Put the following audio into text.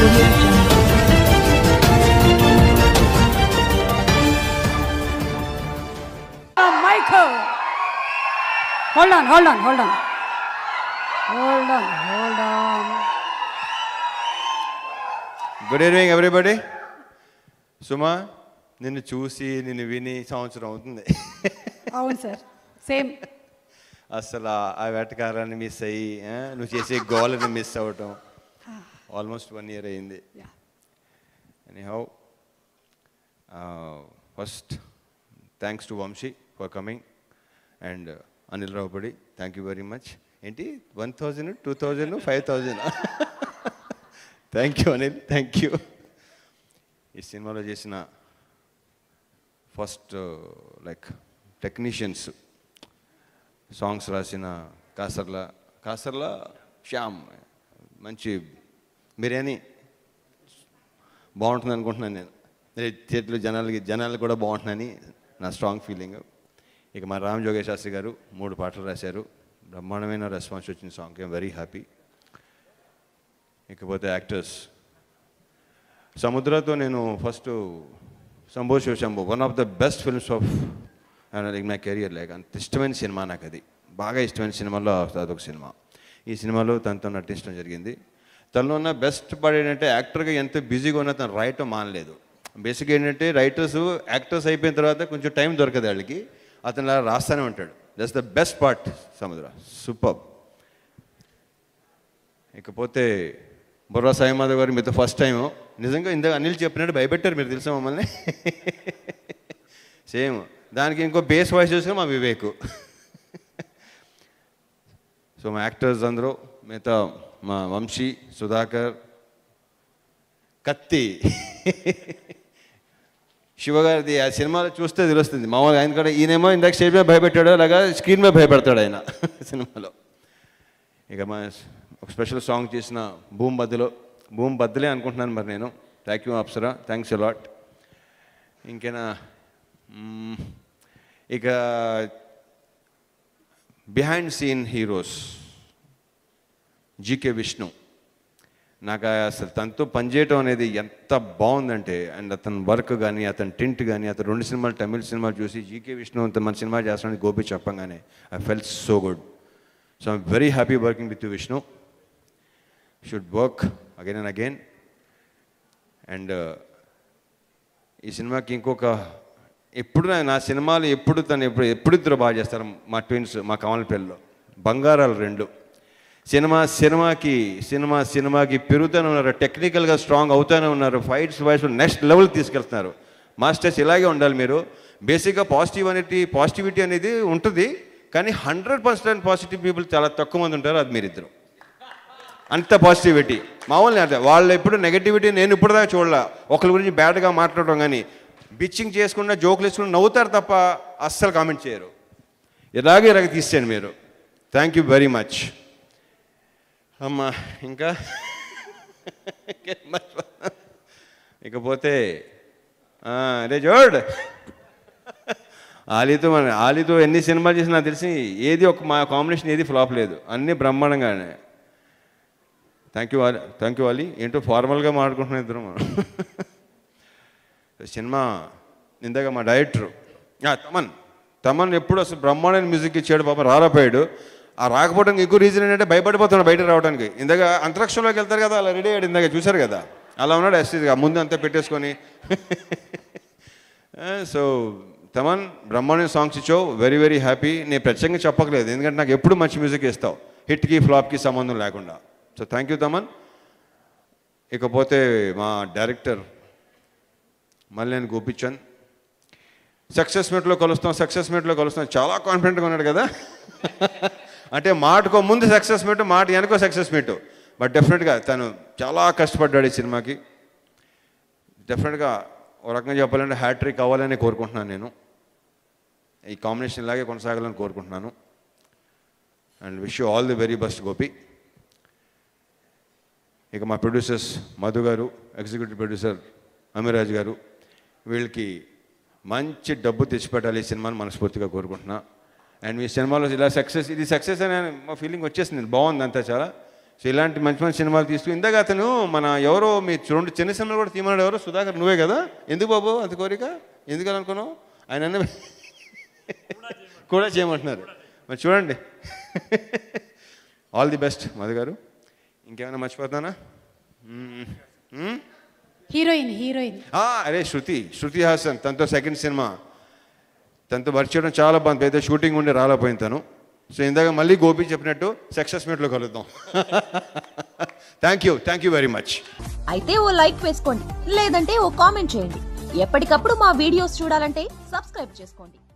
audio jungle. Uh, Michael. Hold on, hold on, hold on. Hold on, hold on. Good evening everybody Suma నిన్ను చూసి నిన్ను విని సంవత్సరం అవుతుంది అవును సార్ సేమ్ అసలు ఆ- ఆ వేటకారాన్ని మిస్ అయ్యి ఆ, నువ్వు చేసే గోల్ని మిస్ అవ్వటం ఆల్మోస్ట్ వన్ ఇయర్ అయింది any how first thanks to Vamsi for coming and Anil Ravipudi thank you very much ఏంటి one thousand two thousand five thousand thank you Anil thank you ఈ సినిమాలో చేసిన ఫస్ట్ లైక్ టెక్నీషియన్స్ సాంగ్స్ రాసిన కాసర్ల కాసర్ల శ్యామ్ మంచి బిర్యానీ బాగుంటుంది అనుకుంటున్నాను నేను అదే చేతులు జనాలకి జనాలు కూడా బాగుంటుందని నా స్ట్రాంగ్ ఫీలింగ్ ఇక మా రామ్ జోగేష్ శాస్త్రి గారు మూడు పాటలు రాశారు బ్రహ్మాండమైన రెస్పాన్స్ వచ్చిన సాంగ్ ఐమ్ వెరీ హ్యాపీ ఇకపోతే యాక్టర్స్ సముద్రతో నేను first Shambho Shiva Shambho one of the best films of in my career like అంత ఇష్టమైన సినిమా నాకు అది బాగా ఇష్టమైన సినిమాలో అదొక సినిమా ఈ సినిమాలో తనతో నటించడం జరిగింది తనలో ఉన్న బెస్ట్ పార్ట్ ఏంటంటే యాక్టర్గా ఎంత బిజీగా ఉన్నా తను రాయటం మానలేదు బేసిక్గా ఏంటంటే రైటర్స్ యాక్టర్స్ అయిపోయిన తర్వాత కొంచెం టైం దొరకదు వాళ్ళకి అతను అలా రాస్తూనే ఉంటాడు that's the best part Samudra super ఇకపోతే బుర్రా సాయిమాధవ్ గారు మీతో ఫస్ట్ టైం నిజంగా ఇందాక అనిల్ చెప్పినట్టు భయపెట్టారు మీరు తెలుసా మమ్మల్ని సేమ్ దానికి ఇంకో బేస్ వాయిస్ చూసిన మా వివేక్ సో మా యాక్టర్స్ అందరూ మిగతా మా వంశీ సుధాకర్ కత్తి శివగారిది ఆ సినిమాలో చూస్తే తెలుస్తుంది మామూలుగా ఆయన కూడా ఈయనేమో ఇందాక స్టేజ్ మీద భయపెట్టాడు అలాగా స్క్రీన్ మీద భయపెడతాడు ఆయన సినిమాలో ఇక మా ఒక స్పెషల్ సాంగ్ చేసిన భూమ్ బద్దలో భూమ్ బద్దలే అనుకుంటున్నాను మరి నేను thank you Apsara thanks a lot ఇంకేనా మ్మ్. ఇక behind scene heroes GK Vishnu నాకు అసలు తనతో పనిచేయటం అనేది ఎంత బాగుందంటే అండ్ అతని వర్క్ కానీ అతని టింట్ కానీ అతను రెండు సినిమాలు తమిళ సినిమాలు చూసి జీకే విష్ణు అంత మన సినిమా చేస్తానని గోపి చెప్పంగానే I felt so good so I'm very happy working with you Vishnu should work again and again and ఈ సినిమాకి ఇంకొక ఎప్పుడు నా- నా సినిమాలు ఎప్పుడు తను ఎప్పుడు ఎప్పుడు ఇద్దరు బాగా చేస్తారు మా ట్విన్స్ మా కమలపల్లిలో బంగారాలు రెండు సినిమా సినిమాకి సినిమా సినిమాకి పెరుగుతూనే ఉన్నారు టెక్నికల్గా స్ట్రాంగ్ అవుతూనే ఉన్నారు ఫైట్స్ వైస్ నెక్స్ట్ లెవెల్ తీసుకెళ్తున్నారు మాస్టర్స్ ఇలాగే ఉండాలి మీరు బేసిక్గా పాజిటివ్ అనేది పాజిటివిటీ అనేది ఉంటుంది కానీ హండ్రెడ్ పర్సెంట్ పాజిటివ్ పీపుల్ చాలా తక్కువ మంది ఉంటారు అది మీరిద్దరు అంత పాజిటివిటీ మామూలు అంటే వాళ్ళు ఎప్పుడు నెగటివిటీ నేను ఇప్పుడు దాకా చూడలే ఒకరి గురించి బ్యాడ్గా మాట్లాడడం కానీ బిచ్చింగ్ చేసుకున్న జోకులు వేసుకుని నవ్వుతారు తప్ప అస్సలు కామెంట్ చేయరు ఇలాగే ఇలాగ తీసాను మీరు థ్యాంక్ యూ వెరీ మచ్ అమ్మా ఇంకా ఇకపోతే ఆ, అదే చూడ్ ఆలీతో మన ఆలీతో ఎన్ని సినిమాలు చేసినా నాకు తెలిసి ఏది ఒక మా కాంబినేషన్ ఏది ఫ్లాప్ లేదు అన్నీ బ్రహ్మాండంగానే thank you Ali thank you Ali ఏంటో ఫార్మల్గా మాట్లాడుకుంటున్నాం ఇద్దరం సినిమా ఇందాక మా డైరెక్టరు ఆ, తమన్ తమన్ ఎప్పుడు అసలు బ్రహ్మాండమైన మ్యూజిక్ ఇచ్చాడు పాపం రాలేపోయాడు ఆ రాకపోవడానికి ఎక్కువ రీజన్ ఏంటంటే భయపడిపోతున్నాడు బయట రావడానికి ఇందాక అంతరిక్షంలోకి వెళ్తారు కదా అలా రెడీ అయ్యాడు ఇందాక చూశారు కదా అలా ఉన్నాడు ఎస్టీగా ముందు అంతా పెట్టేసుకొని సో తమన్ బ్రహ్మాండ సాంగ్స్ ఇచ్చావు వెరీ వెరీ హ్యాపీ నేను ప్రత్యేకంగా చెప్పకలేదు ఎందుకంటే నాకు ఎప్పుడు మంచి మ్యూజిక్ ఇస్తావు హిట్కి ఫ్లాప్కి సంబంధం లేకుండా సో థ్యాంక్ యూ తమన్ ఇకపోతే మా డైరెక్టర్ మల్లేని గోపిచంద్ సక్సెస్ మీట్లో కలుస్తాం సక్సెస్ మీట్లో కలుస్తాం చాలా కాన్ఫిడెంట్గా ఉన్నాడు కదా అంటే మాటకో ముందు సక్సెస్ మీట్ మాట వెనకో సక్సెస్ మీట్ బట్ డెఫినెట్గా తను చాలా కష్టపడ్డాడు ఈ సినిమాకి డెఫినెట్గా ఒక రకంగా చెప్పాలంటే హ్యాట్రిక్ అవ్వాలని కోరుకుంటున్నాను నేను ఈ కాంబినేషన్ ఇలాగే కొనసాగాలని కోరుకుంటున్నాను and wish you all the very best Gopi ఇక మా ప్రొడ్యూసర్స్ మధు గారు ఎగ్జిక్యూటివ్ ప్రొడ్యూసర్ అమీరాజ్ గారు వీళ్ళకి మంచి డబ్బు తెచ్చిపెట్టాలి ఈ సినిమాని మనస్ఫూర్తిగా కోరుకుంటున్నా అండ్ మీ సినిమాలో ఇలా సక్సెస్ ఇది సక్సెస్ అనే మా ఫీలింగ్ వచ్చేసింది బాగుంది అంతా చాలా సో ఇలాంటి మంచి మంచి సినిమాలు తీసుకు ఇందాక అతను మన ఎవరో మీ రెండు చిన్న సినిమాలు కూడా తీయమన్నాడు ఎవరో సుధాకర్ నువ్వే కదా ఎందుకు బాబు అంత కోరిక ఎందుకు అలా అనుకున్నావు ఆయన అన్న కూడా చేయమంటున్నారు మరి చూడండి ఆల్ ది బెస్ట్ మధు గారు ఇంకేమైనా మర్చిపోతున్నానా మ్మ్. మ్మ్? హీరోయిన్ హీరోయిన్ ఆ, అరే శృతి శృతి హాసన్ తనతో సెకండ్ సినిమా తనతో వర్క్ చేయడం చాలా బాగుంది పెద్ద షూటింగ్ ఉండి రాలేకపోయింది తను సో ఇందాక మళ్ళీ గోపి చెప్పినట్టు సక్సెస్ మీట్లో కలుద్దాం thank you thank you very much అయితే ఓ లైక్ వేసుకోండి లేదంటే ఓ కామెంట్ చేయండి ఎప్పటికప్పుడు మా వీడియోస్ చూడాలంటే సబ్స్క్రైబ్ చేసుకోండి